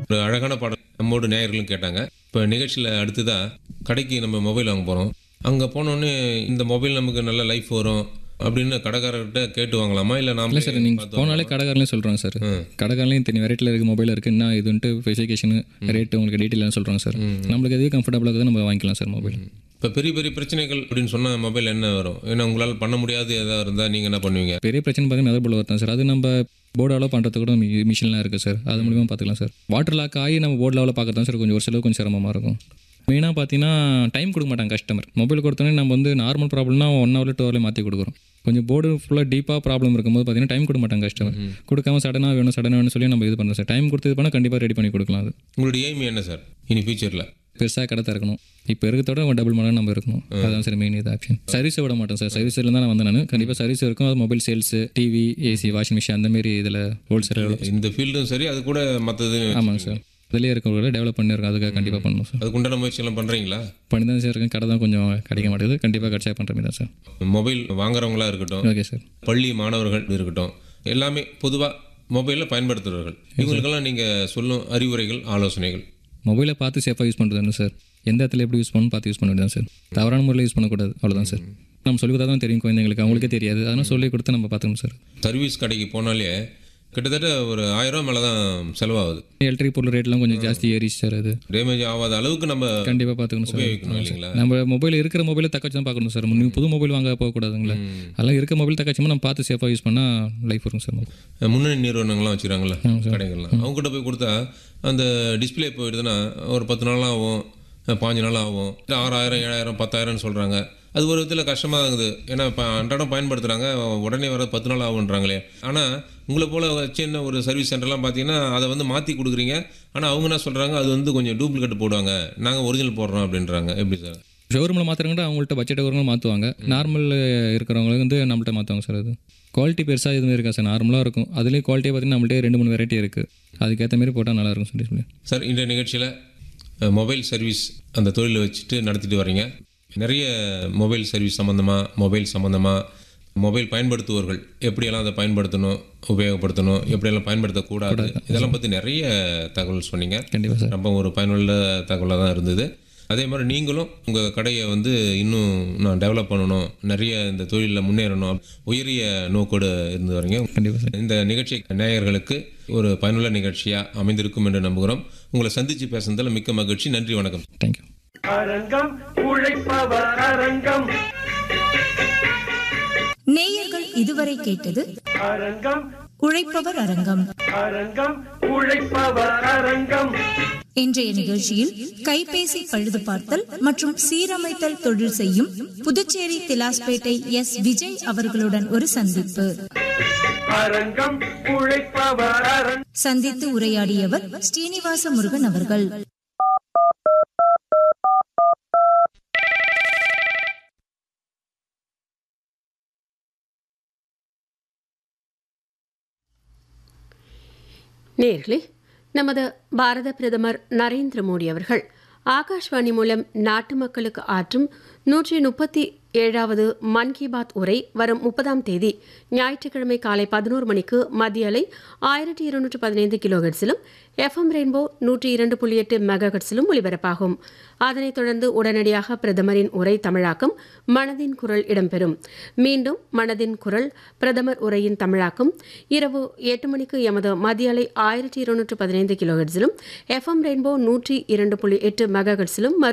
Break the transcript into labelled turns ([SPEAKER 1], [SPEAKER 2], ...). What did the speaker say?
[SPEAKER 1] ஒரு அழகான பாடல் நம்மோடு நேயர்களும் கேட்டாங்க இப்போ நிகழ்ச்சியில் அடுத்ததாக கடைக்கு நம்ம மொபைல் வாங்க போகிறோம் அங்கே போனோடனே இந்த மொபைல் நமக்கு நல்ல லைஃப் வரும் அப்படின்னு கடைக்காரர்கிட்ட கேட்டு வாங்கலாமா இல்லை நாம
[SPEAKER 2] இல்லை சார் நீங்கள் போனாலே கடைக்காரங்களே சொல்கிறாங்க சார் கடைக்காரலையும் தெரியும் வெரைட்டியில் இருக்க மொபைல் இருக்குது என்ன இதுன்ட்டு ஸ்பெசிஃபிகேஷன் ரேட்டு உங்களுக்கு டீட்டெயிலாக சொல்கிறாங்க சார் நம்மளுக்கு எது கம்ஃபர்டபுளாக இருக்குது நம்ம வாங்கிக்கலாம் சார் மொபைல்
[SPEAKER 1] இப்போ பெரிய பெரிய பிரச்சனைகள் அப்படின்னு சொன்ன மொபைல் என்ன வரும் ஏன்னா உங்களால் பண்ண முடியாது ஏதாவது இருந்தால் நீங்கள் என்ன பண்ணுவீங்க
[SPEAKER 2] பெரிய பிரச்சனை பார்த்தீங்கன்னா மெதர் போர்டு வரதான் சார் அது நம்ம போர்டு அளவு பண்ணுறது கூட மி- மிஷின்லாம் இருக்குது சார் அது மூலியமாக பார்த்துக்கலாம் சார் வாட்டர் லாக் ஆகி நம்ம போர்டு லெவலில் பார்க்கறது தான் சார் கொஞ்சம் ஒரு சிலவு கொஞ்சம் சிரமமாக இருக்கும் மெயினாக பார்த்தீங்கன்னா டைம் கொடுக்க மாட்டாங்க கஸ்டமர் மொபைல் கொடுத்தோன்னே நம்ம வந்து நார்மல் ப்ராப்ளம்னா ஒன் ஹவரில் டூ ஹவரில் மாற்றி கொடுக்குறோம் கொஞ்சம் போர்டு ஃபுல்லாக டீப்பாக ப்ராப்ளம் இருக்கும்போது பார்த்தீங்கன்னா டைம் கொடுக்க மாட்டாங்க கஸ்டமர் கொடுக்காம சடனாக வேணும் சடனாக வேணும்னு சொல்லி நம்ம இது பண்ணுறோம் சார் டைம் கொடுத்தது பண்ணால் கண்டிப்பாக ரெடி பண்ணி கொடுக்கலாம் அது
[SPEAKER 1] உங்களுடைய எய்ம் என்ன சார் இனி ஃபியூச்சரில்
[SPEAKER 2] பெருசாக கடை திறக்கணும் இப்போ இருக்கிறத விட டபுள் மடங்கு நம்ம இருக்கணும் அதான் சார் மெயின் இது ஆப்ஷன் சர்வீஸை விட மாட்டேன் சார் சர்வீஸில் தான் நான் வந்தேன் நான் கண்டிப்பாக சர்வீஸ் இருக்கும் அது mobile sales TV AC washing machine அந்த மாதிரி இதில் ஹோல்சேல்
[SPEAKER 1] இந்த ஃபீல்டும் சரி அது கூட மற்றது
[SPEAKER 2] ஆமாங்க சார் இதுலேயே இருக்கிறவங்கள டெவலப் பண்ணியிருக்கோம் அதுக்காக கண்டிப்பாக பண்ணணும் சார்
[SPEAKER 1] அதுக்குண்டான முயற்சியெல்லாம் பண்ணுறீங்களா
[SPEAKER 2] பண்ணி தான் சார் இருக்கேன் கடை தான் கொஞ்சம் கிடைக்க மாட்டேங்குது கண்டிப்பாக கட்சியாக பண்ணுற மாதிரி தான் சார்
[SPEAKER 1] மொபைல் வாங்குறவங்களா இருக்கட்டும்
[SPEAKER 2] ஓகே சார்
[SPEAKER 1] பள்ளி மாணவர்கள் இருக்கட்டும் எல்லாமே பொதுவாக மொபைலில் பயன்படுத்துகிறவர்கள் இவங்களுக்கெல்லாம் நீங்கள் சொல்லும் அறிவுரைகள் ஆலோசனைகள்
[SPEAKER 2] மொபைலை பார்த்து சேஃபாக யூஸ் பண்ணுறது தானே சார் எந்த இடத்துல எப்படி யூஸ் பண்ணணும் பார்த்து யூஸ் பண்ண வேண்டியது சார் தவறான முறையில் யூஸ் பண்ணக்கூடாது அவ்வளோதான் சார் நம்ம சொல்லி கொடுத்தா தான் தெரியும் குழந்தைங்களுக்கு அவங்களுக்கே தெரியாது அதனால் சொல்லி கொடுத்து நம்ம பார்த்துக்கணும் சார்
[SPEAKER 1] சர்வீஸ் கடைக்கு போனாலே கிட்டத்தட்ட ஒரு ஆயிரம் ரூபா மேலே தான் செலவாகுது
[SPEAKER 2] எலக்ட்ரிக் பொருள் ரேட்லாம் கொஞ்சம் ஜாஸ்தி ஏறிச்சு சார் அது
[SPEAKER 1] டேமேஜ் ஆகாத அளவுக்கு நம்ம
[SPEAKER 2] கண்டிப்பாக பார்த்துக்கணும் சார்
[SPEAKER 1] உபயோகிக்கணும் இல்லைங்களா
[SPEAKER 2] நம்ம மொபைல் இருக்கிற மொபைலை தக்க வச்சு தான் பார்க்கணும் சார் நீ புது மொபைல் வாங்க போகக்கூடாதுங்களா அதெல்லாம் இருக்க மொபைல் தக்க வச்சோம்னா நம்ம பார்த்து சேஃபாக யூஸ் பண்ணால் லைஃப் இருக்கும் சார் mobile.
[SPEAKER 1] முன்னணி நிறுவனங்கள்லாம் வச்சுக்கிறாங்களா கடைகள்லாம் அவங்ககிட்ட போய் கொடுத்தா அந்த டிஸ்பிளே போயிடுதுன்னா ஒரு பத்து நாள் ஆகும் பாஞ்சு நாள் ஆகும் ஆறாயிரம் ஏழாயிரம் பத்தாயிரம்னு சொல்கிறாங்க அது ஒரு விதத்தில் கஷ்டமாக இருக்குது ஏன்னா இப்போ அன்றாடம் பயன்படுத்துகிறாங்க உடனே வர பத்து நாள் ஆகுன்றாங்களே ஆனால் உங்களை போல் சின்ன ஒரு சர்வீஸ் சென்டர்லாம் பார்த்தீங்கன்னா அதை வந்து மாற்றி கொடுக்குறீங்க ஆனால் அவங்க என்ன சொல்கிறாங்க அது வந்து கொஞ்சம் டூப்ளிகேட் போடுவாங்க நாங்கள் ஒரிஜினல் போடுறோம் அப்படின்றாங்க எப்படி சார்
[SPEAKER 2] ஷோரூமில் மாற்றுறவங்க அவங்கள்ட்ட பட்ஜெட் இருக்கிறவங்க மாற்றுவாங்க நார்மல் இருக்கிறவங்களுக்கு வந்து நம்மள்ட்ட மாற்றுவாங்க சார் அது குவாலிட்டி பெருசாக எதுவுமே இருக்கா சார் நார்மலாக இருக்கும் அதுலேயும் குவாலிட்டி பார்த்தீங்கன்னா நம்மள்ட்ட ரெண்டு மூணு வெரைட்டி இருக்குது அதுக்கேற்ற மாதிரி போட்டால் நல்லா இருக்கும் சொல்லி சொல்லி
[SPEAKER 1] சார் இன்றைய நிகழ்ச்சியில் மொபைல் சர்வீஸ் அந்த தொழிலை வச்சுட்டு நடத்திட்டு வர்றீங்க நிறைய மொபைல் சர்வீஸ் சம்மந்தமாக மொபைல் சம்மந்தமாக மொபைல் பயன்படுத்துவோர்கள் எப்படியெல்லாம் அதை பயன்படுத்தணும் உபயோகப்படுத்தணும் எப்படியெல்லாம் பயன்படுத்தக்கூடாது இதெல்லாம் பற்றி நிறைய தகவல் சொன்னீங்க
[SPEAKER 2] கண்டிப்பாக சார்
[SPEAKER 1] ரொம்ப ஒரு பயனுள்ள தகவலாக தான் இருந்தது அதே மாதிரி நீங்களும் உங்கள் கடையை வந்து இன்னும் நான் டெவலப் பண்ணணும் நிறைய இந்த தொழிலில் முன்னேறணும் உயரிய நோக்கோடு இருந்து வரீங்க
[SPEAKER 2] கண்டிப்பாக சார்
[SPEAKER 1] இந்த நிகழ்ச்சி நேயர்களுக்கு ஒரு பயனுள்ள நிகழ்ச்சியாக அமைந்திருக்கும் என்று நம்புகிறோம் உங்களை சந்தித்து பேசுனதில் மிக்க மகிழ்ச்சி நன்றி வணக்கம்
[SPEAKER 2] தேங்க்யூ
[SPEAKER 3] அரங்கம் உழைப்பவர் அரங்கம்
[SPEAKER 4] நேயர்கள் இதுவரை கேட்டது
[SPEAKER 3] அரங்கம்
[SPEAKER 4] உழைப்பவர் அரங்கம்
[SPEAKER 3] அரங்கம் உழைப்பவர் அரங்கம்
[SPEAKER 4] இன்றைய நிகழ்ச்சியில் கைபேசி பழுது பார்த்தல் மற்றும் சீரமைத்தல் தொழில் செய்யும் புதுச்சேரி திலாஸ்பேட்டை எஸ் விஜய் அவர்களுடன் ஒரு சந்திப்பு
[SPEAKER 3] அரங்கம் உழைப்பவர் அரங்கம்
[SPEAKER 4] சந்தித்து உரையாடியவர் ஸ்ரீனிவாச முருகன் அவர்கள்
[SPEAKER 5] நேர்களே நமது பாரத பிரதமர் நரேந்திர மோடி அவர்கள் ஆகாஷ்வாணி மூலம் நாட்டு மக்களுக்கு ஆற்றும் நூற்றி முப்பத்தி ஏழாவது மன் கி பாத் உரை வரும் முப்பதாம் தேதி ஞாயிற்றுக்கிழமை காலை பதினோரு மணிக்கு மத்திய அலை ஆயிரத்தி இருநூற்று பதினைந்து கிலோஹெட்ஸிலும் எஃப்எம் ரெயின்போ நூற்றி இரண்டு புள்ளி எட்டு மெகாஹெட்ஸிலும் ஒலிபரப்பாகும் அதனைத் தொடர்ந்து உடனடியாக பிரதமரின் உரை தமிழாக்கம் மனதின் குரல் இடம்பெறும் மீண்டும் மனதின் குரல் பிரதமர் உரையின் தமிழாக்கம் இரவு எட்டு மணிக்கு எமது மத்திய அலை ஆயிரத்தி இருநூற்று பதினைந்து கிலோஹெட்ஸிலும் எஃப்எம் ரெயின்போ நூற்றி இரண்டு புள்ளி எட்டு மெகாஹெட்ஸிலும்